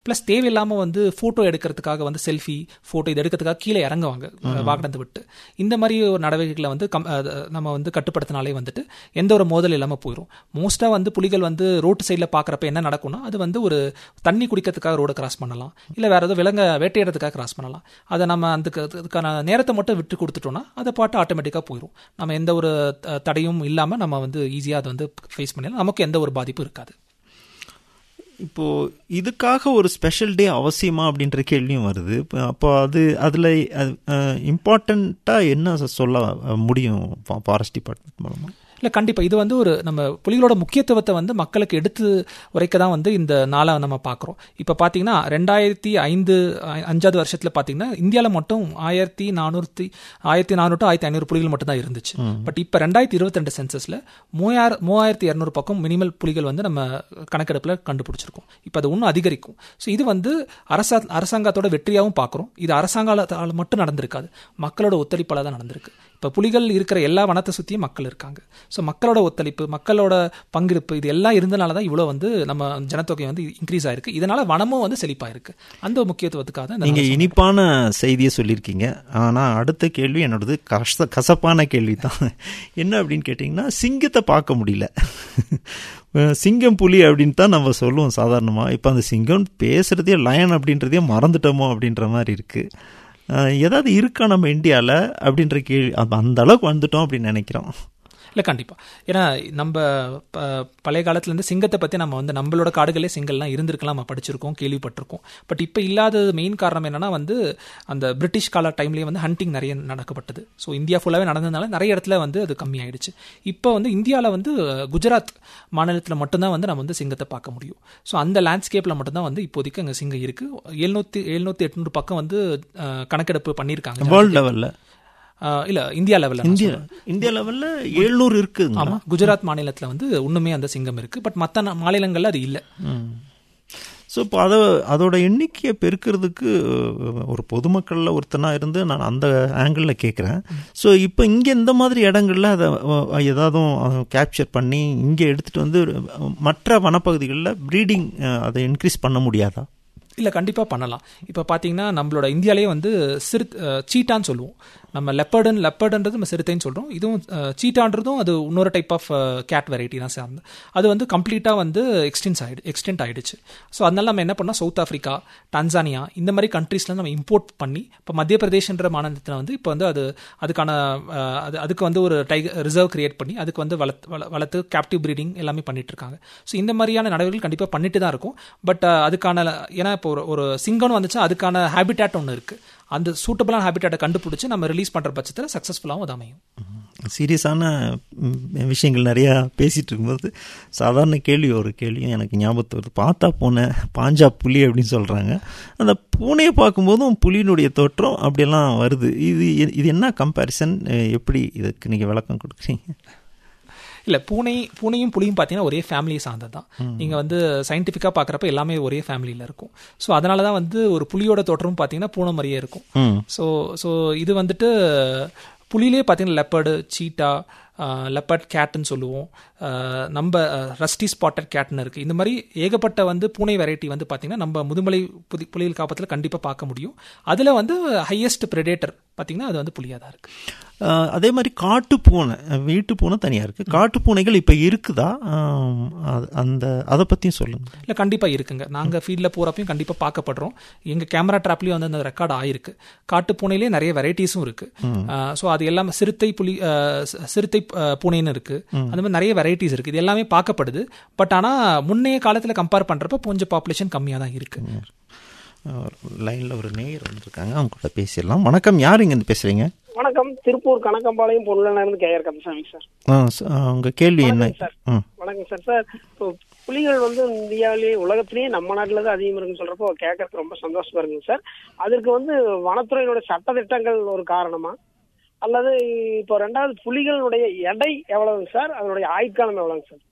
Plus தேவையில்லாமல் வந்து photo எடுக்கிறதுக்காக வந்து செல்ஃபி ஃபோட்டோ இது எடுக்கிறதுக்காக கீழே இறங்குவாங்க வாகனத்தை விட்டு இந்த மாதிரி ஒரு நடவடிக்கைகளை வந்து கம் அஹ் நம்ம வந்து கட்டுப்படுத்தினாலே வந்துட்டு எந்த ஒரு மோதல் இல்லாமல் போயிடும் மோஸ்ட்டாக வந்து புலிகள் வந்து ரோட்டு சைடில் பார்க்குறப்ப என்ன நடக்கும்னா அது வந்து ஒரு தண்ணி குடிக்கிறதுக்காக ரோடை கிராஸ் பண்ணலாம் இல்லை வேற ஏதோ விலங்க வேட்டையிடறதுக்காக கிராஸ் பண்ணலாம் அதை நம்ம அதுக்கு அதுக்கான நேரத்தை மட்டும் விட்டு கொடுத்துட்டோம்னா அதை பாட்டு ஆட்டோமேட்டிக்காக போயிடும் நம்ம எந்த ஒரு த- தடையும் இல்லாமல் நம்ம வந்து ஈஸியாக அதை வந்து ஃபேஸ் பண்ணிடலாம் நமக்கு எந்த ஒரு பாதிப்பும் இருக்காது இப்போ இதுக்காக ஒரு ஸ்பெஷல் டே அவசியமா அப்படின்ற கேள்வியும் வருது இப்ப அப்போ அது அதில் இம்பார்ட்டண்ட்டாக என்ன சொல்ல முடியும் ஃபாரஸ்ட் டிபார்ட்மெண்ட் மூலமா இல்லை கண்டிப்பாக இது வந்து ஒரு நம்ம புலிகளோட முக்கியத்துவத்தை வந்து மக்களுக்கு எடுத்து உரைக்க தான் வந்து இந்த நாளை நம்ம பார்க்குறோம் இப்போ பார்த்தீங்கன்னா ரெண்டாயிரத்தி ஐந்து அ- அஞ்சாவது வருஷத்தில் பார்த்தீங்கன்னா இந்தியாவில் மட்டும் ஆயிரத்தி நானூற்றி ஆயிரத்தி நானூற்று ஆயிரத்தி ஐநூறு புலிகள் மட்டும் தான் இருந்துச்சு பட் இப்போ ரெண்டாயிரத்தி இருபத்தி ரெண்டு சென்சஸில் மூவாயிரம் மூவாயிரத்தி இரநூறு பக்கம் மினிமல் புலிகள் வந்து நம்ம கணக்கெடுப்பில் கண்டுபிடிச்சிருக்கோம் இப்போ அது இன்னும் அதிகரிக்கும் ஸோ இது வந்து அரசா அரசாங்கத்தோட வெற்றியாகவும் பார்க்குறோம் இது அரசாங்கத்தால் மட்டும் நடந்திருக்காது மக்களோட ஒத்துழைப்பால் தான் நடந்திருக்கு இப்போ புலிகள் இருக்கிற எல்லா வனத்தை சுற்றியும் மக்கள் இருக்காங்க ஸோ மக்களோட ஒத்துழைப்பு மக்களோட பங்கிருப்பு இது எல்லாம் இருந்தனால தான் இவ்வளோ வந்து நம்ம ஜனத்தொகை வந்து இன்க்ரீஸ் ஆயிருக்கு இதனால வனமும் வந்து செழிப்பாயிருக்கு அந்த முக்கியத்துவத்துக்காக தான் இந்த நீங்க நாள் இனிப்பான செய்தியை சொல்லியிருக்கீங்க ஆனா அடுத்த கேள்வி என்னோடது கச கசப்பான கேள்வி தான் என்ன அப்படின்னு கேட்டிங்கன்னா சிங்கத்தை பார்க்க முடியல சிங்கம் புலி அப்படின்னு தான் நம்ம சொல்லுவோம் சாதாரணமா இப்போ அந்த சிங்கம் பேசுறதே லயன் அப்படின்றதே மறந்துட்டோமோ அப்படின்ற மாதிரி இருக்கு அஹ், ஏதாவது இருக்கா நம்ம இந்தியாவில் அப்படின்ற கேள்வி அப்ப அந்த அளவுக்கு வந்துட்டோம் அப்படின்னு நினைக்கிறோம் இல்லை கண்டிப்பாக ஏன்னா நம்ம ப- பழைய காலத்துலேருந்து சிங்கத்தை பற்றி நம்ம வந்து நம்மளோட காடுகளே சிங்கம்லாம் இருந்திருக்கலாம் நம்ம படிச்சிருக்கோம் கேள்விப்பட்டிருக்கோம் பட் இப்போ இல்லாதது மெயின் காரணம் என்னன்னா வந்து அந்த பிரிட்டிஷ் கால டைம்லேயே வந்து ஹண்டிங் நிறைய நடக்கப்பட்டது ஸோ இந்தியா ஃபுல்லாகவே நடந்ததுனால நிறைய இடத்துல வந்து அது கம்மியாயிடுச்சு இப்போ வந்து இந்தியாவில் வந்து குஜராத் மாநிலத்தில் மட்டும்தான் வந்து நம்ம வந்து சிங்கத்தை பார்க்க முடியும் ஸோ அந்த லேண்ட்ஸ்கேப்பில் மட்டும்தான் வந்து இப்போதைக்கு அங்கே சிங்கம் இருக்குது எழுநூற்றி எழுநூற்றி எட்நூறு பக்கம் வந்து அஹ், கணக்கெடுப்பு பண்ணியிருக்காங்க வேர்ல்டு லெவல்ல அஹ், இல்ல இந்தியா லெவலில் இந்தியா இந்தியா லெவல்ல எழுநூறு இருக்குங்க ஆமா குஜராத் மாநிலத்துல வந்து இன்னுமே அந்த சிங்கம் இருக்கு பட் மற்ற மாநிலங்கள்ல அது இல்ல ஸோ இப்போ அதை அதோட எண்ணிக்கையை பெருக்கிறதுக்கு அஹ், ஒரு பொதுமக்களில் ஒருத்தனாக இருந்து நான் அந்த ஆங்கிளில் கேட்குறேன் ஸோ இப்போ இங்கே இந்த மாதிரி இடங்கள்ல அதை அஹ், ஏதாவது கேப்சர் பண்ணி இங்கே எடுத்துகிட்டு வந்து அஹ், மற்ற வனப்பகுதிகளில் ப்ரீடிங் அதை இன்க்ரீஸ் பண்ண முடியாதா இல்ல கண்டிப்பா பண்ணலாம் இப்ப பாத்தீங்கன்னா நம்மளோட இந்தியாலயே வந்து சிறு சீட்டான்னு சொல்லுவோம் நம்ம லெப்பர்டன் லெப்பர்டுன்றது நம்ம சிறுத்தைன்னு சொல்றோம் இதுவும் சீட்டான்றதும் அது இன்னொரு டைப் ஆஃப் கேட் வெரைட்டி தான் சார்ந்து அது வந்து கம்ப்ளீட்டா வந்து எக்ஸ்டென்ஸ் ஆயிடு எக்ஸ்டென்ட் ஆயிடுச்சு ஸோ அதனால நம்ம என்ன பண்ணோம் சவுத் ஆஃப்ரிக்கா டான்சானியா இந்த மாதிரி கண்ட்ரீஸ்ல நம்ம இம்போர்ட் பண்ணி இப்போ மத்திய பிரதேஷ்ன்ற மாநிலத்தில் வந்து இப்போ வந்து அது அதுக்கான அஹ், அது அதுக்கு வந்து ஒரு டைகர் ரிசர்வ் கிரியேட் பண்ணி அதுக்கு வந்து வளர்த்து வள- வளர்த்து கேப்டிவ் ப்ரீடிங் எல்லாமே பண்ணிட்டு இருக்காங்க ஸோ இந்த மாதிரியான நடவடிக்கைகள் கண்டிப்பாக பண்ணிட்டு தான் இருக்கும் பட் அதுக்கான ஏன்னா இப்போ ஒரு ஒரு சிங்கம்னு வந்துச்சா அதுக்கான ஹேபிட்டாட் ஒன்று இருக்கு அந்த சூட்டபிளான ஹேபிட்டாட்டை கண்டுபிடிச்சு நம்ம ரிலீஸ் பண்ற பட்சத்தில் சக்ஸஸ்ஃபுல்லாகவும் அது அமையும் சீரியஸான ம், விஷயங்கள் நிறையா பேசிகிட்டு இருக்கும்போது சாதாரண கேள்வி ஒரு கேள்வி எனக்கு ஞாபகத்து வருது பார்த்தா பூனை பாஞ்சா புலி அப்படின்னு சொல்கிறாங்க அந்த பூனையை பார்க்கும்போதும் புலியினுடைய தோற்றம் அப்படியெல்லாம் வருது இது இது என்ன கம்பேரிசன் எப்படி இதுக்கு நீங்கள் விளக்கம் கொடுக்குறீங்க இல்ல பூனை பூனையும் புலியும் பார்த்தீங்கன்னா ஒரே ஃபேமிலியை சார்ந்தது தான் நீங்க வந்து சயின்டிஃபிக்காக பார்க்குறப்ப எல்லாமே ஒரே ஃபேமிலியில் இருக்கும் ஸோ அதனால தான் வந்து ஒரு புலியோட தோற்றமும் பார்த்தீங்கன்னா பூனை மாதிரியே இருக்கும் ம் ஸோ ஸோ இது வந்துட்டு புலியிலே பார்த்தீங்கன்னா லெப்பர்டு சீட்டா லெப்பர்ட் கேட்டுன்னு சொல்லுவோம் அஹ், நம்ம ரஸ்டி ஸ்பாட்டட் கேட்னு இருக்குது இந்த மாதிரி ஏகப்பட்ட வந்து பூனை வெரைட்டி வந்து பார்த்தீங்கன்னா நம்ம முதுமலை புதி புலிகள் காப்பத்தில் கண்டிப்பாக பார்க்க முடியும் அதில் வந்து ஹையஸ்ட் ப்ரெடேட்டர் பார்த்தீங்கன்னா அது வந்து புலியாக தான் இருக்குது ஆஹ் அதே மாதிரி காட்டு பூனை வீட்டு பூனை தனியாக இருக்குது காட்டு பூனைகள் இப்போ இருக்குதா ஆம், அது- அந்த அதை பற்றியும் சொல்லுங்கள் இல்லை கண்டிப்பாக இருக்குங்க நாங்கள் ஃபீல்டில் போகிறப்பையும் கண்டிப்பாக பார்க்கப்படுறோம் எங்கள் கேமரா ட்ராப்லேயும் வந்து அந்த ரெக்கார்ட் ஆயிருக்கு காட்டு பூனையிலே நிறைய வெரைட்டிஸும் இருக்குது ஸோ அது எல்லாமே சிறுத்தை புலி அஹ், சி- சிறுத்தை அஹ், பூனைன்னு இருக்குது அந்த மாதிரி நிறைய வெரைட்டிஸ் இருக்குது இது எல்லாமே பார்க்கப்படுது பட் ஆனால் முன்னைய காலத்தில் கம்பேர் பண்ணுறப்ப கொஞ்சம் பாப்புலேஷன் கம்மியாக தான் இருக்குது லைனில் ஒரு நேயர் வந்திருக்காங்க அவங்க கூட பேசிடலாம் வணக்கம் யார் இங்கேருந்து பேசுகிறீங்க வணக்கம் திருப்பூர் கணக்கம்பாளையம் பொருளான இருந்து கேஆர் கந்தசாமி சார் ஆ ச- ஆ, உங்க கேள்வி என்ன வணக்கம் சார். ம் வணக்கம் சார் சார் இப்போ புலிகள் வந்து இந்தியாவிலேயே உலகத்திலேயே நம்ம நாட்டில் தான் அதிகம் இருக்குன்னு சொல்றப்போ கேட்கறதுக்கு ரொம்ப சந்தோஷமா இருக்குங்க சார் அதற்கு வந்து வனத்துறையினுடைய சட்டத்திட்டங்கள் ஒரு காரணமா அல்லது இப்போ ரெண்டாவது புலிகளுடைய எடை எவ்வளவுங்க சார் அதனுடைய ஆயுட்காலம் எவ்வளவுங்க சார்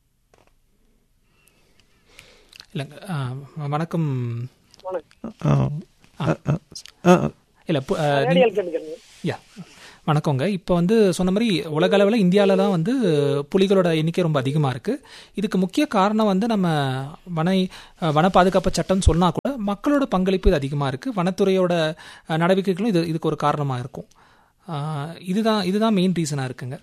இல்லைங்க அஹ், வணக்கம் வணக்கம் ஆ, ஆ, ஆ, ஆ, இல்லை ரேடியல் கேட்டுக்கிறேங்க யா வணக்கங்க இப்போ வந்து சொன்ன மாதிரி உலக அளவில் இந்தியாவில் தான் வந்து புலிகளோட எண்ணிக்கை ரொம்ப அதிகமாக இருக்குது இதுக்கு முக்கிய காரணம் வந்து நம்ம வன வன பாதுகாப்பு சட்டம்னு சொன்னால் கூட மக்களோட பங்களிப்பு இது அதிகமாக இருக்குது வனத்துறையோட அஹ், நடவடிக்கைகளும் இது இதுக்கு ஒரு காரணமாக இருக்கும் அஹ், இதுதான் இதுதான் மெயின் ரீசனாக இருக்குங்க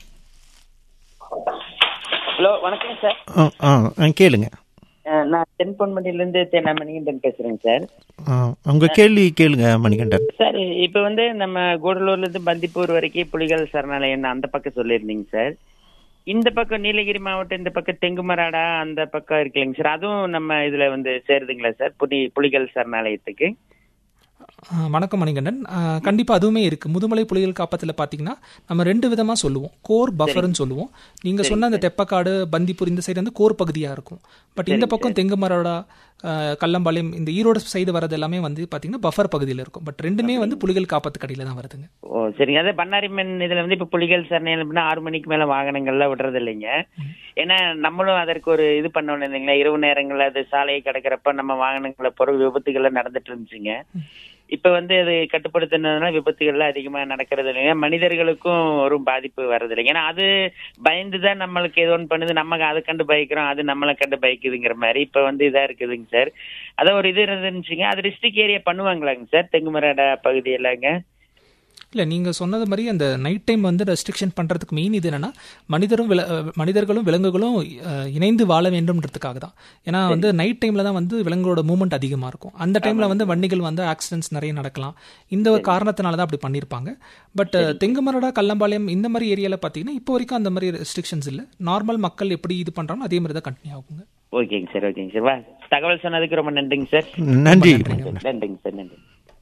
ஹலோ வணக்கம் சார் ஆ ஆ ஆ, கேளுங்க அஹ் நான் தென்பொன்மணிலேருந்து தென்னாமணிகண்டன் பேசுறேங்க சார் ஆ, உங்க கேள்வி கேளுங்க மணிகண்டன் சார் இப்போ வந்து நம்ம கூடலூர்ல இருந்து பந்திப்பூர் வரைக்கும் புலிகள் சரணாலயம் அந்த பக்கம் சொல்லியிருந்தீங்க சார் இந்த பக்கம் நீலகிரி மாவட்டம் இந்த பக்கம் தெங்குமராடா அந்த பக்கம் இருக்குல்லைங்க சார் அதுவும் நம்ம இதுல வந்து சேருதுங்களா சார் புலி புலிகள் சரணாலயத்துக்கு அஹ், வணக்கம் மணிகண்டன் அஹ், கண்டிப்பா அதுவுமே இருக்கு முதுமலை புலிகள் காப்பத்தில் பார்த்தீங்கன்னா நம்ம ரெண்டு விதமா சொல்லுவோம் கோர் பஃபர்னு சொல்லுவோம் நீங்க சொன்ன அந்த தெப்பக்காடு பந்திப்பூர் இந்த சைடு வந்து கோர் பகுதியா இருக்கும் பட் இந்த பக்கம் தெங்குமரோடா அஹ், கல்லம்பாளையம் இந்த ஈரோடு சைடு வரது எல்லாமே வந்து பாத்தீங்கன்னா பஃபர் பகுதியில் இருக்கும் பட் ரெண்டுமே வந்து புலிகள் காப்பத்து கடியில தான் வருதுங்க ஓ சரிங்க அதே பண்ணாரிமன் இதுல வந்து இப்ப புலிகள் சரணாலயம் அப்படின்னா ஆறு மணிக்கு மேல வாகனங்கள்லாம் விடுறது இல்லைங்க ஏன்னா நம்மளும் அதற்கு ஒரு இது பண்ணணும் இல்லைங்களா இரவு நேரங்கள்ல அது சாலையை கிடக்கிறப்ப நம்ம வாகனங்களை பொருள் விபத்துகள்லாம் நடந்துட்டு இருந்துச்சுங்க இப்ப வந்து அது கட்டுப்படுத்தினதுனால விபத்துகள்லாம் அதிகமா நடக்கிறது இல்லைங்க மனிதர்களுக்கும் ஒரு பாதிப்பு வர்றது இல்லைங்க ஏன்னா அது பயந்துதான் நம்மளுக்கு ஏதோ ஒன்று பண்ணுது நம்ம அதை கண்டு பயக்கிறோம் அது நம்மளை கண்டு பயக்குதுங்கிற மாதிரி இப்ப வந்து இதா இருக்குதுங்க சார் அதான் ஒரு இது இருந்துச்சுங்க அது டிஸ்ட்ரிக்ட் ஏரியா பண்ணுவாங்களாங்க சார் தெங்குமராடா பகுதியிலாங்க இல்ல நீங்க சொன்னது மாதிரி அந்த நைட் டைம் வந்து ரெஸ்ட்ரிக்ஷன் பண்றதுக்கு மெயின் இது என்னன்னா மனிதரும் வில- அஹ், மனிதர்களும் விலங்குகளும் அஹ், இணைந்து வாழ வேண்டும்ன்றதுக்காக தான் ஏன்னா வந்து நைட் டைம்ல தான் வந்து விலங்குகளோட மூவ்மெண்ட் அதிகமா இருக்கும் அந்த டைம்ல வந்து வண்டிகள் வந்து ஆக்சிடென்ட்ஸ் நிறைய நடக்கலாம் இந்த ஒரு காரணத்தினால தான் அப்படி பண்ணியிருப்பாங்க பட் தெங்குமரடா கல்லம்பாளையம் இந்த மாதிரி ஏரியால பாத்தீங்கன்னா இப்போ வரைக்கும் அந்த மாதிரி ரெஸ்ட்ரிக்ஷன்ஸ் இல்ல நார்மல் மக்கள் எப்படி இது பண்றாங்களோ அதே மாதிரி தான் கண்டினியூ ஆகுங்க ஓகேங்க சார் ஓகேங்க சார் வா தகவல் சொன்னதுக்கு ரொம்ப நன்றிங்க சார் நன்றி நன்றிங்க சார் நன்றி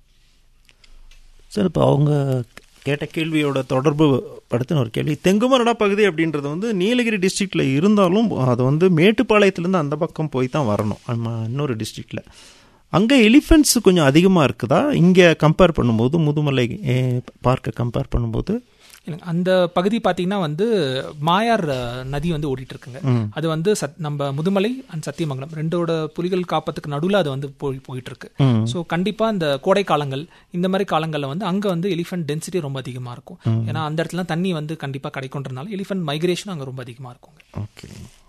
சார் இப்போ அவங்க கேட்ட கேள்வியோட தொடர்பு படுத்தின ஒரு கேள்வி தெங்குமரடா பகுதி அப்படின்றது வந்து நீலகிரி டிஸ்ட்ரிக்ட்ல இருந்தாலும் அது வந்து மேட்டுப்பாளையத்துலேருந்து அந்த பக்கம் போய் தான் வரணும் நம்ம இன்னொரு டிஸ்ட்ரிக்ட்ல அங்கே எலிஃபென்ட்ஸ் கொஞ்சம் அதிகமாக இருக்குதா இங்கே கம்பேர் பண்ணும்போது முதுமலை பார்க்க கம்பேர் பண்ணும்போது இல்லைங்க. அந்த பகுதி பாத்தீங்கன்னா வந்து மாயார் அஹ், நதி வந்து ஓடிட்டு இருக்குங்க அது வந்து சத்- நம்ம முதுமலை அண்ட் சத்தியமங்கலம் ரெண்டோட புலிகள் காப்பத்துக்கு நடுவுல அது வந்து போய் போயிட்டு இருக்கு ஸோ கண்டிப்பா இந்த கோடை காலங்கள் இந்த மாதிரி காலங்கள்ல வந்து அங்க வந்து எலிஃபென்ட் டென்சிட்டி ரொம்ப அதிகமா இருக்கும் ஏன்னா அந்த இடத்துல தண்ணி வந்து கண்டிப்பா கிடைக்குன்றனால எலிஃபென்ட் மைக்ரேஷன் அங்க ரொம்ப அதிகமா இருக்குங்க ஓகே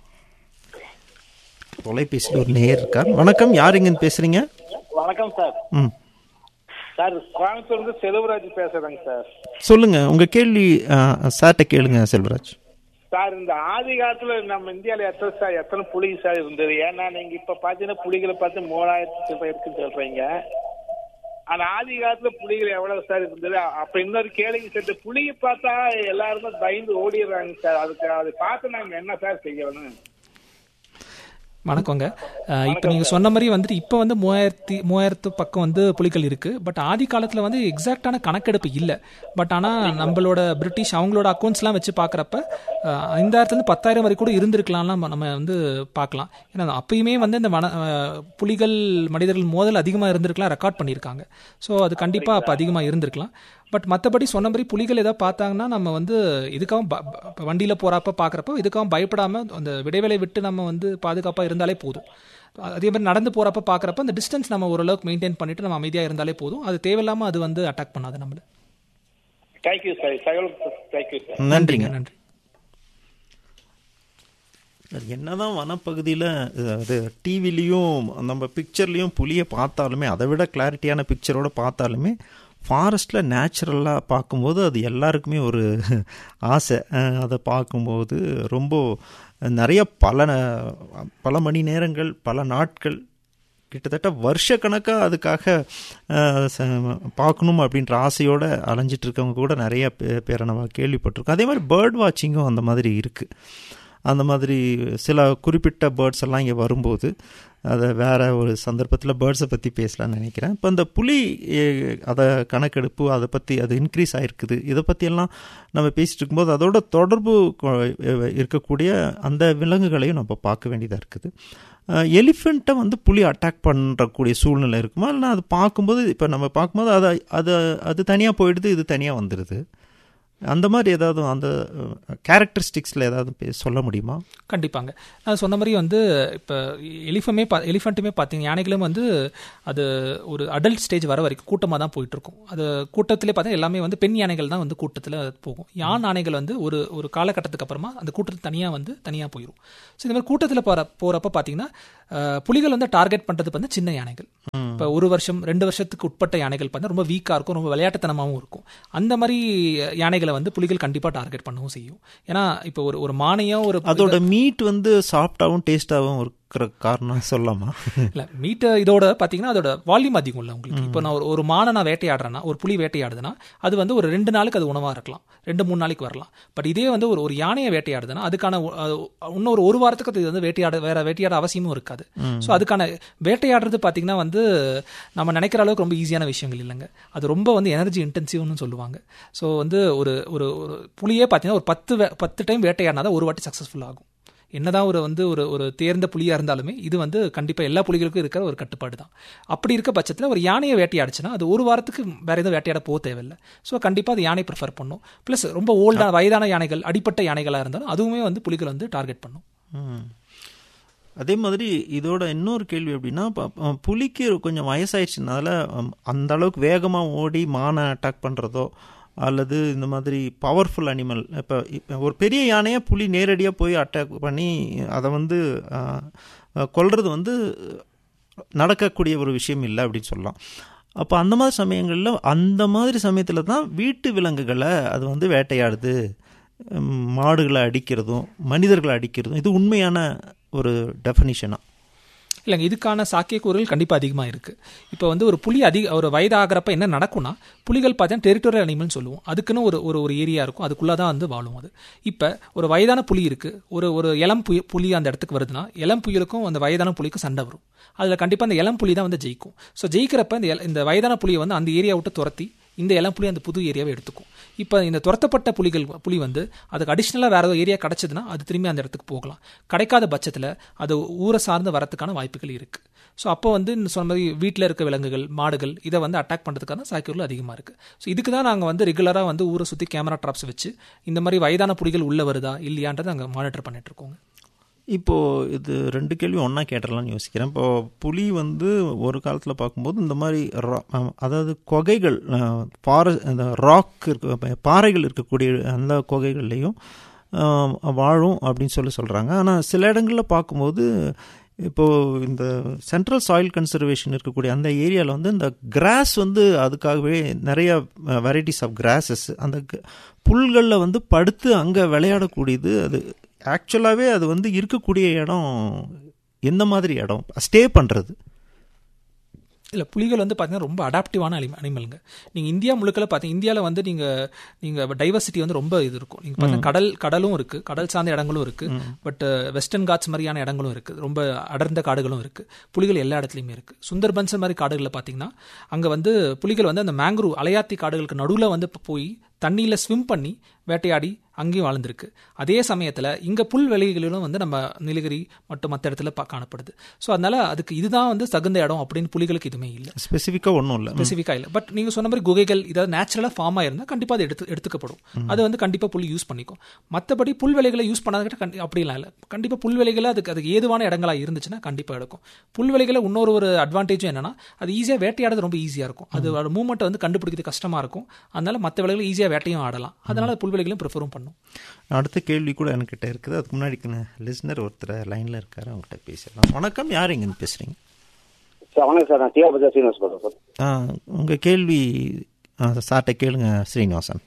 தொலைபேசியில் ஒரு நேர் இருக்கார் வணக்கம் யார் இங்கன்னு பேசுறீங்க வணக்கம் சார் ம் சார் கோயம்புத்தூர் இருந்து செலவராஜ் பேசுறேங்க சார் சொல்லுங்க உங்க கேள்வி சார்ட்ட கேளுங்க செல்வராஜ் சார் இந்த ஆதி காலத்துல நம்ம இந்தியால எத்தனை சார் எத்தனை புலிகள் சார் இருந்தது ஏன்னா நீங்க இப்ப பாத்தீங்கன்னா புலிகளை பார்த்து மூணாயிரத்தி சில்லறை இருக்குன்னு சொல்றீங்க ஆனா ஆதி காலத்துல புலிகள் எவ்வளவு சார் இருந்தது அப்ப இன்னொரு கேளுங்க சார் இந்த புலியை பார்த்தா எல்லாருமே பயந்து ஓடிடுறாங்க சார் அதுக்கு அதை பார்த்து நாங்க என்ன சார் செய்யணும் வணக்கங்க அஹ், இப்ப நீங்க சொன்ன மாதிரி வந்துட்டு இப்ப வந்து மூவாயிரத்தி மூவாயிரத்து பக்கம் வந்து புலிகள் இருக்கு பட் ஆதி காலத்துல வந்து எக்ஸாக்டான கணக்கெடுப்பு இல்ல பட் ஆனா நம்மளோட பிரிட்டிஷ் அவங்களோட அக்கௌண்ட்ஸ் எல்லாம் வச்சு பாக்குறப்ப அஹ், ஐந்தாயிரத்துல இருந்து பத்தாயிரம் வரை கூட இருந்திருக்கலாம்லாம் நம்ம- நம்ம வந்து பார்க்கலாம் ஏன்னா அப்பயுமே வந்து இந்த வன அஹ், புலிகள் மனிதர்கள் மோதல் அதிகமா இருந்திருக்கலாம் ரெக்கார்ட் பண்ணியிருக்காங்க ஸோ அது கண்டிப்பா அப்ப அதிகமா இருந்திருக்கலாம் பட் மற்றபடி சொன்ன மாதிரி புலிகள் ஏதாவது பார்த்தாங்கன்னா நம்ம வந்து இதுக்காகவும் ப- ப- இப்ப வண்டியில போறப்ப பாக்குறப்ப இதுக்காகவும் பயப்படாம அந்த விடைவேளை விட்டு நம்ம வந்து பாதுகாப்பா இருந்தாலே போதும் அதே மாதிரி நடந்து போறப்ப பாக்குறப்ப அந்த டிஸ்டன்ஸ் நம்ம ஓரளவுக்கு மெயின்டைன் பண்ணிட்டு நம்ம அமைதியா இருந்தாலே போதும் அது தேவையில்லாம அது வந்து அட்டாக் பண்ணாது நம்மள தேங்க்யூ சார் தகவல் தேங்க்யூ சார் நன்றிங்க நன்றி அது என்னதான் வனப்பகுதியில் அது டிவிலையும் நம்ம பிக்சர்லேயும் புலியை பார்த்தாலுமே அதை விட கிளாரிட்டியான பிக்சரோட பார்த்தாலுமே ஃபாரஸ்ட்டில் நேச்சுரலாக பார்க்கும்போது அது எல்லாருக்குமே ஒரு ஆசை அஹ் அதை பார்க்கும்போது ரொம்ப நிறைய பல பல மணி நேரங்கள் பல நாட்கள் கிட்டத்தட்ட வருஷக்கணக்காக அதுக்காக அஹ், ச- பார்க்கணும் அப்படின்ற ஆசையோடு அலைஞ்சிட்டு இருக்கவங்க கூட நிறைய பே- பேரை நம்ம கேள்விப்பட்டிருக்கோம் அதே மாதிரி பேர்ட் வாட்சிங்கும் அந்த மாதிரி இருக்குது அந்த மாதிரி சில குறிப்பிட்ட பேர்ட்ஸ் எல்லாம் இங்கே வரும்போது அதை வேற ஒரு சந்தர்ப்பத்தில் பேர்ட்ஸை பற்றி பேசலாம்னு நினைக்கிறேன் இப்போ இந்த புலி எ- அதை கணக்கெடுப்பு அதை பற்றி அது இன்க்ரீஸ் ஆயிருக்குது இதை பற்றியெல்லாம் நம்ம பேசிட்டு இருக்கும்போது அதோட தொடர்பு கொ- இருக்கக்கூடிய அந்த விலங்குகளையும் நம்ம பார்க்க வேண்டியதாக இருக்குது எலிஃபெண்ட்டை வந்து புலி அட்டாக் பண்ணுறக்கூடிய சூழ்நிலை இருக்குமா இல்லைனா அது பார்க்கும்போது இப்போ நம்ம பார்க்கும்போது அது அது அது தனியாக போயிடுது இது தனியாக வந்துடுது அந்த மாதிரி ஏதாவது அந்த கேரக்டரிஸ்டிக்ஸில் ஏதாவது பே- சொல்ல முடியுமா கண்டிப்பாங்க நான் சொன்ன மாதிரி வந்து இப்போ எலிஃபமே பா எலிஃபண்ட்டுமே பார்த்தீங்க யானைகளும் வந்து அது ஒரு அடல்ட் ஸ்டேஜ் வர வரைக்கும் கூட்டமாக தான் போயிட்டு இருக்கும் அது கூட்டத்திலே பார்த்தா எல்லாமே வந்து பெண் யானைகள் தான் வந்து கூட்டத்தில் போகும் யான் யானைகள் வந்து ஒரு ஒரு காலகட்டத்துக்கு அப்புறமா அந்த கூட்டத்தில் தனியாக வந்து தனியாக போயிடும் ஸோ இந்த மாதிரி கூட்டத்தில் போகிற போகிறப்ப பார்த்தீங்கன்னா அஹ், புலிகள் வந்து டார்கெட் பண்ணுறது வந்து சின்ன யானைகள் இப்போ ஒரு வருஷம் ரெண்டு வருஷத்துக்கு உட்பட்ட யானைகள் பார்த்தா ரொம்ப வீக்காக இருக்கும் ரொம்ப விளையாட்டுத்தனமாகவும் இருக்கும் அந்த மாதிரி யானைகளை வந்து புலிகள் கண்டிப்பாக டார்கெட் பண்ணவும் செய்யும் ஏன்னா இப்போ ஒரு ஒரு மானையோ ஒரு அதோட மீட் வந்து சாஃப்டாகவும் டேஸ்டாகவும் இருக்கிற காரணம் சொல்லலாமா இல்ல மீட் இதோட பாத்தீங்கன்னா அதோட வால்யூம் அதிகம் இல்ல உங்களுக்கு இப்போ நான் ஒரு ஒரு மானை நான் வேட்டையாடுறேன்னா ஒரு புலி வேட்டையாடுதுன்னா அது வந்து ஒரு ரெண்டு நாளுக்கு அது உணவா இருக்கலாம் ரெண்டு மூணு நாளைக்கு வரலாம் பட் இதே வந்து ஒரு ஒரு யானையை வேட்டையாடுதுன்னா அதுக்கான ஒ- அது இன்னொரு ஒரு வாரத்துக்கு அது வந்து வேட்டையாட வேற வேட்டையாட அவசியமும் இருக்காது ஸோ அதுக்கான வேட்டையாடுறது பாத்தீங்கன்னா வந்து நம்ம நினைக்கிற அளவுக்கு ரொம்ப ஈஸியான விஷயங்கள் இல்லைங்க அது ரொம்ப வந்து எனர்ஜி இன்டென்சிவ்னு சொல்லுவாங்க ஸோ வந்து ஒரு ஒரு ஒரு புலியே பார்த்தீங்கன்னா ஒரு பத்து வே- பத்து டைம் வேட்டையாடினா தான் ஒரு வாட்டி சக்ஸஸ்ஃபுல் ஆகும் என்னதான் ஒரு வந்து ஒரு ஒரு தேர்ந்த புலியா இருந்தாலுமே இது வந்து கண்டிப்பா எல்லா புலிகளுக்கும் இருக்கிற ஒரு கட்டுப்பாடு தான் அப்படி இருக்க பட்சத்தில் ஒரு யானையை வேட்டையாடுச்சுன்னா அது ஒரு வாரத்துக்கு வேற எதுவும் வேட்டையாட போக தேவையில்லை ஸோ கண்டிப்பா அது யானை ப்ரிஃபர் பண்ணும் ப்ளஸ் ரொம்ப ஓல்டான வயதான யானைகள் அடிப்பட்ட யானைகளா இருந்தாலும் அதுவுமே வந்து புலிகள் வந்து டார்கெட் பண்ணும் ம். அதே மாதிரி இதோட இன்னொரு கேள்வி எப்படின்னா ப- ப- புலிக்கு கொஞ்சம் வயசாயிடுச்சுனால அம், அந்த அளவுக்கு வேகமாக ஓடி மானை அட்டாக் பண்ணுறதோ அல்லது இந்த மாதிரி பவர்ஃபுல் அனிமல் இப்போ இப்போ ஒரு பெரிய யானையை புலி நேரடியாக போய் அட்டாக் பண்ணி அதை வந்து ஆ, கொல்றது வந்து நடக்கக்கூடிய ஒரு விஷயம் இல்லை அப்படின்னு சொல்லலாம் அப்போ அந்த மாதிரி சமயங்களில் அந்த மாதிரி சமயத்தில் தான் வீட்டு விலங்குகளை அது வந்து வேட்டையாடுது ம், மாடுகளை அடிக்கிறதும் மனிதர்களை அடிக்கிறதும் இது உண்மையான ஒரு டெஃபனிஷனா இல்லைங்க இதுக்கான சாத்தியக்கூறுகள் கண்டிப்பாக அதிகமாக இருக்குது இப்போ வந்து ஒரு புலி அதிக ஒரு வயதாகிறப்ப என்ன நடக்கும்னா புலிகள் பார்த்தீங்கன்னா டெரிட்டோரியல் அனிமல்னு சொல்லுவோம் அதுக்குன்னு ஒரு ஒரு ஒரு ஏரியா இருக்கும் அதுக்குள்ளே தான் வந்து வாழும் அது இப்போ ஒரு வயதான புலி இருக்குது ஒரு ஒரு இளம் புய புலி அந்த இடத்துக்கு வருதுன்னா இளம் புயலுக்கும் அந்த வயதான புலிக்கும் சண்டை வரும் அதில் கண்டிப்பாக அந்த இளம் புலி தான் வந்து ஜெயிக்கும் ஸோ ஜெயிக்கிறப்ப இந்த இள- இந்த வயதான புலியை வந்து அந்த ஏரியா விட்டு துரத்தி இந்த இளம் புலி அந்த புது ஏரியாவை எடுத்துக்கும் இப்போ இந்த துரத்தப்பட்ட புலிகள் புலி வந்து அதுக்கு அடிஷ்னலாக வேற ஏதோ ஏரியா கிடைச்சதுன்னா அது திரும்பி அந்த இடத்துக்கு போகலாம் கிடைக்காத பட்சத்தில் அது ஊரை சார்ந்து வரத்துக்கான வாய்ப்புகள் இருக்கு ஸோ அப்போ வந்து இந்த சொன்ன மாதிரி வீட்டில் இருக்க விலங்குகள் மாடுகள் இதை வந்து அட்டாக் பண்ணுறதுக்கான சாய்க்கூறுகள் அதிகமாக இருக்கு ஸோ இதுக்கு தான் நாங்கள் வந்து ரெகுலராக வந்து ஊரை சுற்றி கேமரா ட்ராப்ஸ் வச்சு இந்த மாதிரி வயதான புலிகள் உள்ள வருதா இல்லையான்றதை நாங்கள் மானிட்டர் பண்ணிட்டு இருக்கோங்க இப்போ இது ரெண்டு கேள்வி ஒன்றா கேட்டுடலாம்னு யோசிக்கிறேன் இப்போ புலி வந்து ஒரு காலத்தில் பார்க்கும்போது இந்த மாதிரி ரா- அஹ், அதாவது குகைகள் பார அந்த ராக் இருக்க பாறைகள் இருக்கக்கூடிய அந்த குகைகள்லையும் அஹ், வாழும் அப்படின்னு சொல்லி சொல்கிறாங்க ஆனால் சில இடங்களில் பார்க்கும்போது இப்போது இந்த சென்ட்ரல் சாயில் கன்சர்வேஷன் இருக்கக்கூடிய அந்த ஏரியாவில் வந்து இந்த கிராஸ் வந்து அதுக்காகவே நிறைய வெரைட்டிஸ் ஆஃப் கிராஸஸ் அந்த க- புல்களில் வந்து படுத்து அங்கே விளையாடக்கூடியது அது ஆக்சுவலாகவே அது வந்து இருக்கக்கூடிய இடம் எந்த மாதிரி இடம் ஸ்டே பண்ணுறது இல்லை புலிகள் வந்து பார்த்தீங்கன்னா ரொம்ப அடாப்டிவான அனிம அனிமலுங்க நீங்கள் இந்தியா முழுக்கல பார்த்தீங்க இந்தியாவில் வந்து நீங்கள் நீங்கள் டைவர்சிட்டி வந்து ரொம்ப இது இருக்கும் நீங்கள் பார்த்தீங்கன்னா கடல் கடலும் இருக்குது கடல் சார்ந்த இடங்களும் இருக்குது பட் வெஸ்டர்ன் காட்ஸ் மாதிரியான இடங்களும் இருக்குது ரொம்ப அடர்ந்த காடுகளும் இருக்குது புலிகள் எல்லா இடத்துலையுமே இருக்குது சுந்தர்பன்ஸ் மாதிரி காடுகளில் பார்த்தீங்கன்னா அங்கே வந்து புலிகள் வந்து அந்த மேங்க்ரூவ் அலையாத்தி காடுகளுக்கு நடுவில் வந்து இப்ப போய் தண்ணியில் ஸ்விம் பண்ணி வேட்டையாடி அங்கேயும் வாழ்ந்திருக்கு அதே சமயத்தில் இங்கே புல்வெளிகளிலும் வந்து நம்ம நீலகிரி மற்றும் மற்ற இடத்துல பா- காணப்படுது ஸோ அதனால அதுக்கு இதுதான் வந்து தகுந்த இடம் அப்படின்னு புலிகளுக்கு எதுவுமே இல்லை ஸ்பெசிஃபிக்காக ஒன்றும் இல்லை ஸ்பெசிஃபிக்காக இல்லை பட் நீங்கள் சொன்ன மாதிரி குகைகள் இதாவது நேச்சுரலாக ஃபார்ம் ஆயிருந்தா கண்டிப்பாக அது எடுத்து எடுத்துக்கப்படும் அது வந்து கண்டிப்பாக புல் யூஸ் பண்ணிக்கும் மற்றபடி புல்வெளிகளை யூஸ் பண்ணாத கண்டி அப்படிலாம் இல்லை கண்டிப்பாக புல்வெளிகளை அதுக்கு அதுக்கு ஏதுவான இடங்களா இருந்துச்சுன்னா கண்டிப்பாக எடுக்கும் புல்வெளிகளை இன்னொரு ஒரு அட்வான்டேஜும் என்னன்னா அது ஈஸியாக வேட்டையாடுறது ரொம்ப ஈஸியாக இருக்கும் அது மூமெண்ட்டை வந்து கண்டுபிடிக்கிறது கஷ்டமாக இருக்கும் அதனால மற்ற வேலைகளை ஈஸியாக வேட்டையும் ஆடலாம் அதனால புல்வெளிகளையும் ப்ரிஃபரும் பண்ணும் அடுத்த கேள்வி கூட என்கிட்ட இருக்குது அதுக்கு முன்னாடி லிஸ்னர் ஒருத்தர் லைனில் இருக்காரு அவங்ககிட்ட பேசிடலாம் வணக்கம் யார் எங்கன்னு பேசுகிறீங்க சார் வணக்கம் சார் நான் டிஆர் பஜா சீனிவாஸ் பேசுறேன் சார் உங்கள் கேள்வி ஆ, சார்ட்ட கேளுங்க ஸ்ரீனிவாசன்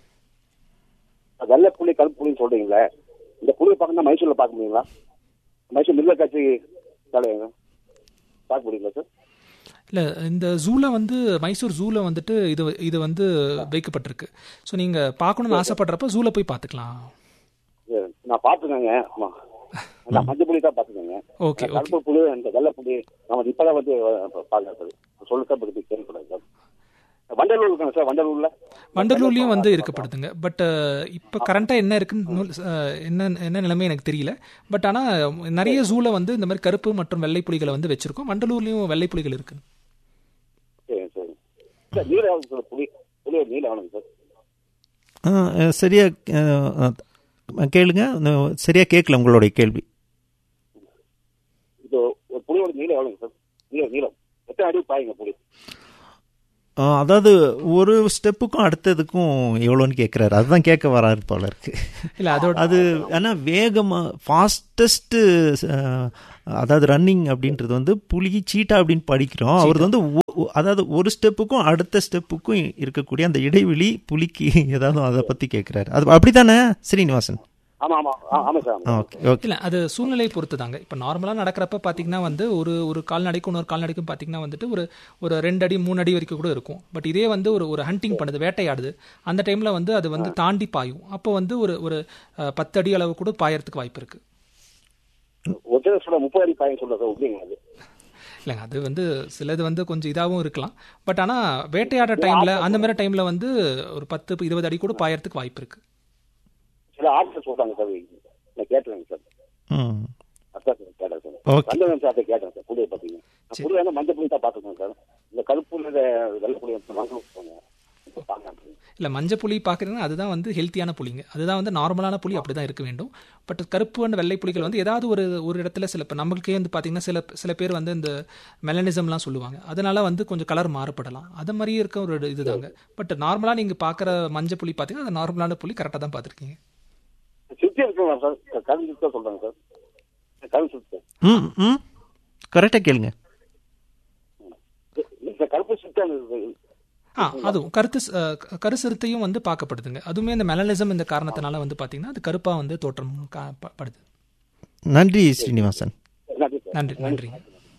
வெள்ளை புலி கருப்பு புலின்னு சொல்றீங்களே இந்த புலியை பார்க்கணும் மைசூர்ல பார்க்க முடியுங்களா மைசூர் மிருக காட்சி தலைவங்க பார்க்க முடியுங்களா சார் இல்லை இந்த ஜூவில் வந்து மைசூர் ஜூவில் வந்துட்டு இது இது வந்து வைக்கப்பட்டிருக்கு ஸோ நீங்கள் பார்க்கணும்னு ஆசைப்படுறப்ப ஜூவில் போய் பார்த்துக்கலாம் சரி, நான் பார்த்துக்கேங்க ஆமா நான் மஞ்சள் புலி தான் பார்த்துக்கேங்க ஓகே ஓகே கருப்பு புலி இந்த வெள்ளை புலி நம்ம இப்பதான் வந்து பார்க்கலாம் சார் சொல்லுக்கா பற்றி கேள்விப்படாது சார் வண்டலூர் இருக்காங்க சார் வண்டலூர்ல வண்டலூர்லேயும் வந்து இருக்கப்படுதுங்க பட் இப்போ கரண்ட்டாக என்ன இருக்குன்னு நூல்- அஹ், என்ன என்ன நிலைமை எனக்கு தெரியல பட் ஆனால் நிறைய ஜூவில் வந்து இந்த மாதிரி கருப்பு மற்றும் வெள்ளை புலிகளை வந்து வச்சிருக்கோம் வண்டலூர்லேயும் வெள்ளை புலிகள் இருக்கு சரி சரி சார் நீல எவ்வளவு சார் புலி புலி நீல எவ்வளோங்க சார் ஆ, அஹ், சரியா அஹ், அஹ், கேளுங்க அஹ், சரியா கேட்கல உங்களுடைய கேள்வி இப்போ ஒரு புலியோட நீளம் எவ்வளோங்க சார் நீளம் நீளம் எத்தனை அடி பாயுங்க புலி ஆ, அதாவது ஒரு ஸ்டெப்புக்கும் அடுத்ததுக்கும் எவ்வளோன்னு கேட்குறாரு அதுதான் கேட்க வராரு போல இருக்கு இல்ல அதோட அது ஆனால் வேகமாக ஃபாஸ்டஸ்ட்டு அதாவது ரன்னிங் அப்படின்றது வந்து புலி சீட்டா அப்படின்னு படிக்கிறோம் அவரது வந்து ஒ- ஒ- அதாவது ஒரு ஸ்டெப்புக்கும் அடுத்த ஸ்டெப்புக்கும் இருக்கக்கூடிய அந்த இடைவெளி புலிக்கு ஏதாவது அதை பற்றி கேட்குறாரு அது அப்படித்தானே ஸ்ரீனிவாசன் ஆமா ஆமா ஆ, ஆமா சார் ஆமா. ஓகே ஓகே இல்ல அது சூழ்நிலை பொறுத்து தாங்க இப்போ நார்மலாக நடக்கிறப்ப பார்த்தீங்கன்னா வந்து ஒரு ஒரு கால்நடைக்கும் இன்னொரு கால்நடைக்கும் பார்த்தீங்கன்னா வந்துட்டு ஒரு ஒரு ரெண்டு அடி மூணு அடி வரைக்கும் கூட இருக்கும் பட் இதே வந்து ஒரு ஒரு ஹண்டிங் பண்ணுது வேட்டையாடுது அந்த டைம்ல வந்து அது வந்து தாண்டி பாயும் அப்போ வந்து ஒரு ஒரு அஹ், பத்து அடி அளவு கூட பாயறதுக்கு வாய்ப்பு இருக்கு ஒருத்தர் சொல்ல முப்பது அடி பாயும் சொல்ல சார் எப்படிங்க அது இல்லைங்க அது வந்து சிலது வந்து கொஞ்சம் இதாகவும் இருக்கலாம் பட் ஆனா வேட்டையாடுற டைம்ல அந்த மாதிரி டைம்ல வந்து ஒரு பத்து இருபது அடி கூட பாயறதுக்கு வாய்ப்பு இருக்கு சில ஆட்கள் சொல்றாங்க சார் நான் கேட்டுறேங்க சார் ம் அதான் சார் கேட்டேன் சார் Okay. சந்தனம் சார் கேட்டேன் சார் புளியை பார்த்தீங்க நான் புளி வந்து மஞ்சள் புளி தான் பார்த்துருக்கேன் சார் இந்த கருப்பு இந்த வெள்ளை புளி வந்து வாங்க போங்க பார்க்கலாம் இல்ல மஞ்சள் புலி பார்க்குறீங்கன்னா அதுதான் வந்து ஹெல்த்தியான புலிங்க அதுதான் வந்து நார்மலான புலி அப்படி தான் இருக்க வேண்டும் பட் கருப்பு அண்ட் வெள்ளை புலிகள் வந்து ஏதாவது ஒரு ஒரு இடத்துல சில இப்போ நம்மளுக்கே வந்து பார்த்தீங்கன்னா சில சில பேர் வந்து இந்த மெலனிசம்லாம் சொல்லுவாங்க அதனால வந்து கொஞ்சம் கலர் மாறுபடலாம் அது மாதிரியே இருக்க ஒரு இதுதாங்க பட் நார்மலாக நீங்கள் பார்க்குற மஞ்சள் புலி பார்த்தீங்கன்னா அது நார்மலான புலி கரெக்டாக தான் பார்த்துருக்கீங்க சுத்தி இருக்கலாம் சார் கரும்பு சுத்தம் சொல்றாங்க சார் கரும்பு சுத்தம் ம் ம் கரெக்டாக கேளுங்க இந்த கருப்பு சுத்தம் ஆ அதுவும் கருத்து ச- அஹ் க- கருசிறுத்தையும் வந்து பார்க்கப்படுதுங்க அதுவுமே இந்த மெலனிசம் இந்த காரணத்தினால வந்து பார்த்தீங்கன்னா அது கருப்பாக வந்து தோற்றம் கா- ப- படுது நன்றி ஸ்ரீனிவாசன் நன்றி சார் நன்றி நன்றிங்க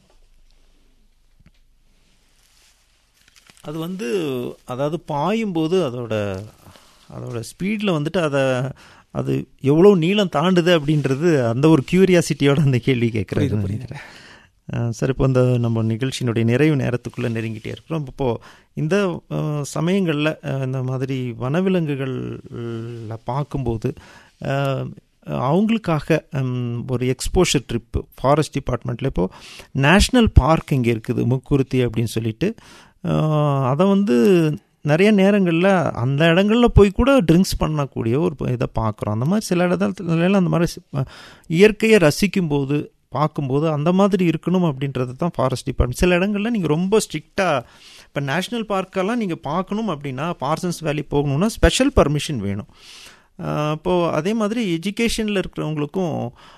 அது வந்து அதாவது பாயும்போது அதோட அதோட ஸ்பீடில் வந்துட்டு அதை அது எவ்வளோ நீளம் தாண்டுது அப்படின்றது அந்த ஒரு கியூரியாசிட்டியோட அந்த கேள்வி கேட்குறது நினைக்கிறேன் சார் இப்போ இந்த நம்ம நிகழ்ச்சியினுடைய நிறைவு நேரத்துக்குள்ளே நெருங்கிட்டே இருக்கிறோம் இப்போது இந்த சமயங்களில் இந்த மாதிரி வனவிலங்குகளில் பார்க்கும்போது அஹ், அவங்களுக்காக ம், ஒரு எக்ஸ்போஷர் ட்ரிப்பு ஃபாரஸ்ட் டிபார்ட்மெண்ட்டில் இப்போது நேஷ்னல் பார்க் இங்கே இருக்குது முக்குருத்தி அப்படின்னு சொல்லிட்டு அஹ், அதை வந்து நிறைய நேரங்களில் அந்த இடங்களில் போய் கூட ட்ரிங்க்ஸ் பண்ணக்கூடிய ஒரு இதை பார்க்குறோம் அந்த மாதிரி சில இடத்துல அந்த மாதிரி சி- இயற்கையை ரசிக்கும்போது பார்க்கும்போது அந்த மாதிரி இருக்கணும் அப்படின்றது தான் ஃபாரஸ்ட் டிபார்ட்மெண்ட் சில இடங்களில் நீங்கள் ரொம்ப ஸ்ட்ரிக்டாக இப்போ நேஷ்னல் பார்க்கெல்லாம் நீங்கள் பார்க்கணும் அப்படின்னா பார்சன்ஸ் வேலி போகணுன்னா ஸ்பெஷல் பர்மிஷன் வேணும் ஆஹ் இப்போது அதே மாதிரி எஜுகேஷனில் இருக்கிறவங்களுக்கும்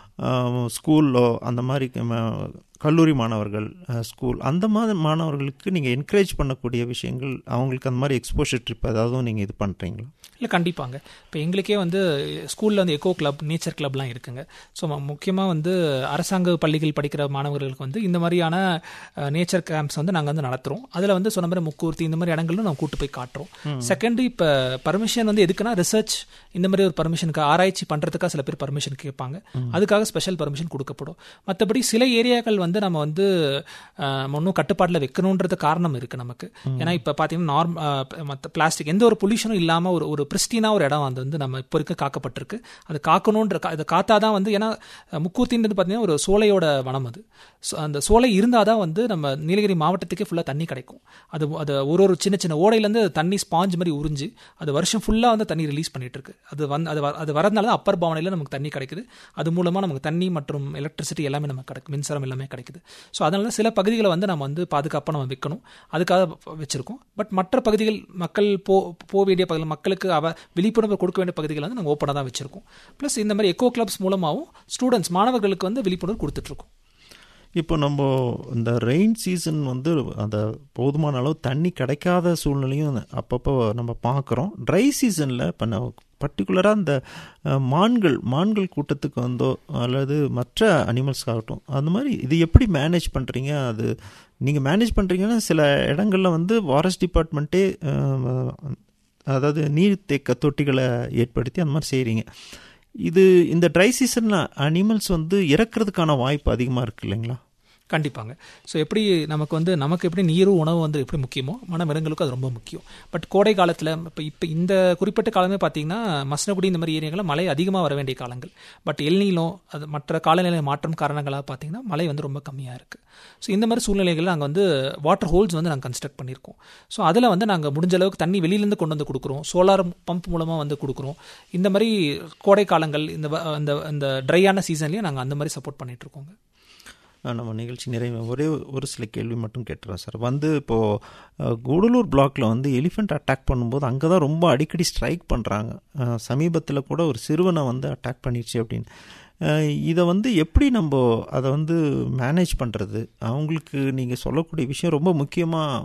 ஸ்கூல்லோ அந்த மாதிரி ம- கல்லூரி மாணவர்கள் ஸ்கூல் அந்த மாதிரி மாணவர்களுக்கு நீங்கள் என்கரேஜ் பண்ணக்கூடிய விஷயங்கள் அவங்களுக்கு அந்த மாதிரி எக்ஸ்போஷர் ட்ரிப் ஏதாவது நீங்கள் இது பண்ணுறீங்களா இல்லை கண்டிப்பாங்க இப்போ எங்களுக்கே வந்து ஸ்கூலில் வந்து எக்கோ கிளப் நேச்சர் கிளப்லாம் இருக்குங்க ஸோ முக்கியமாக வந்து அரசாங்க பள்ளிகள் படிக்கிற மாணவர்களுக்கு வந்து இந்த மாதிரியான நேச்சர் கேம்ப்ஸ் வந்து நாங்கள் வந்து நடத்துகிறோம் அதில் வந்து சொன்ன மாதிரி முக்கூர்த்தி இந்த மாதிரி இடங்களும் நம்ம கூட்டு போய் காட்டுறோம் செகண்ட் இப்போ பர்மிஷன் வந்து எதுக்குன்னா ரிசர்ச் இந்த மாதிரி ஒரு பர்மிஷனுக்கு ஆராய்ச்சி பண்ணுறதுக்காக சில பேர் பர்மிஷன் கேட்பாங்க அதுக்காக ஸ்பெஷல் பர்மிஷன் கொடுக்கப்படும் மற்றபடி சில ஏரியாக்கள் வந்து நம்ம வந்து இன்னும் கட்டுப்பாட்டில் வைக்கணுன்றது காரணம் இருக்குது நமக்கு ஏன்னா இப்போ பார்த்தீங்கன்னா நார்ம் மற்ற பிளாஸ்டிக் எந்த ஒரு பொல்யூஷனும் இல்லாமல் ஒரு ஒரு பிரிஸ்டினா ஒரு இடம் அது வந்து நம்ம இப்போ இருக்க காக்கப்பட்டிருக்கு அது காக்கணுன்ற கா- அதை காத்தா தான் வந்து ஏன்னா அஹ், முக்கூர்த்தின்றது பார்த்தீங்கன்னா ஒரு சோலையோட வனம் அது So, அந்த சோலை இருந்தால் தான் வந்து நம்ம நீலகிரி மாவட்டத்துக்கே ஃபுல்லாக தண்ணி கிடைக்கும் அது அது ஒரு ஒரு சின்ன சின்ன ஓடையிலேருந்து தண்ணி ஸ்பாஞ்ச் மாதிரி உறிஞ்சு அது வருஷம் ஃபுல்லாக வந்து தண்ணி ரிலீஸ் பண்ணிட்டு இருக்கு அது வந்து அது வ- அது வரதுனால தான் அப்பர் பவனையில் நமக்கு தண்ணி கிடைக்குது அது மூலமாக நமக்கு தண்ணி மற்றும் எலக்ட்ரிசிட்டி எல்லாமே நமக்கு கிடைக்கும் மின்சாரம் எல்லாமே கிடைக்குது ஸோ அதனால சில பகுதிகளை வந்து நம்ம வந்து பாதுகாப்பாக நம்ம வைக்கணும் அதுக்காக வச்சிருக்கோம் பட் மற்ற பகுதிகள் மக்கள் போ போக வேண்டிய பகுதிகள் மக்களுக்கு அவ விழிப்புணர்வு கொடுக்க வேண்டிய பகுதிகளை வந்து நாங்கள் ஓப்பனாக தான் வச்சிருக்கோம் ப்ளஸ் இந்த மாதிரி எக்கோ கிளப்ஸ் மூலமாகவும் ஸ்டூடெண்ட்ஸ் மாணவர்களுக்கு வந்து விழிப்புணர்வு கொடுத்துட்ருக்கோம் இப்போ நம்ம இந்த ரெயின் சீசன் வந்து அந்த போதுமான அளவு தண்ணி கிடைக்காத சூழ்நிலையும் அப்பப்போ நம்ம பார்க்குறோம் ட்ரை சீசனில் இப்போ நான் பர்டிகுலராக அந்த அஹ், மான்கள் மான்கள் கூட்டத்துக்கு வந்தோ அல்லது மற்ற அனிமல்ஸ் ஆகட்டும் அந்த மாதிரி இது எப்படி மேனேஜ் பண்ணுறீங்க அது நீங்கள் மேனேஜ் பண்ணுறீங்கன்னா சில இடங்களில் வந்து ஃபாரஸ்ட் டிபார்ட்மெண்ட்டே அதாவது நீர் தேக்க தொட்டிகளை ஏற்படுத்தி அந்த மாதிரி செய்கிறீங்க இது இந்த ட்ரை சீசனில் அனிமல்ஸ் வந்து இறக்கிறதுக்கான வாய்ப்பு அதிகமாக இருக்கு இல்லைங்களா கண்டிப்பாங்க ஸோ எப்படி நமக்கு வந்து நமக்கு எப்படி நீரும் உணவு வந்து எப்படி முக்கியமோ வனவிலங்குகளுக்கும் அது ரொம்ப முக்கியம் பட் கோடை காலத்தில் இப்போ இப்போ இந்த குறிப்பிட்ட காலமே பார்த்தீங்கன்னா மசனகுடி இந்த மாதிரி ஏரியாங்களில் மழை அதிகமாக வர வேண்டிய காலங்கள் பட் எல்நீலோ அது மற்ற காலநிலை மாற்றம் காரணங்களாக பார்த்தீங்கன்னா மழை வந்து ரொம்ப கம்மியாக இருக்குது ஸோ இந்த மாதிரி சூழ்நிலைகள் நாங்கள் வந்து வாட்டர் ஹோல்ஸ் வந்து நாங்கள் கன்ஸ்ட்ரக்ட் பண்ணியிருக்கோம் ஸோ அதில் வந்து நாங்கள் முடிஞ்ச அளவுக்கு தண்ணி வெளியிலேருந்து கொண்டு வந்து கொடுக்குறோம் சோலார் பம்ப் மூலமாக வந்து கொடுக்குறோம் இந்த மாதிரி கோடை காலங்கள் இந்த வ- இந்த இந்த ட்ரையான சீசன்லேயும் நாங்கள் அந்த மாதிரி சப்போர்ட் பண்ணிட்டு இருக்கோங்க ஆ, நம்ம நிகழ்ச்சி நிறைவு ஒரே ஒரு சில கேள்வி மட்டும் கேட்டுறேன் சார் வந்து இப்போது கூடலூர் பிளாக்ல வந்து எலிஃபெண்ட் அட்டாக் பண்ணும்போது அங்கே தான் ரொம்ப அடிக்கடி ஸ்ட்ரைக் பண்ணுறாங்க சமீபத்தில் கூட ஒரு சிறுவனை வந்து அட்டாக் பண்ணிடுச்சு அப்படின்னு அஹ், இதை வந்து எப்படி நம்ம அதை வந்து மேனேஜ் பண்ணுறது அவங்களுக்கு நீங்கள் சொல்லக்கூடிய விஷயம் ரொம்ப முக்கியமாக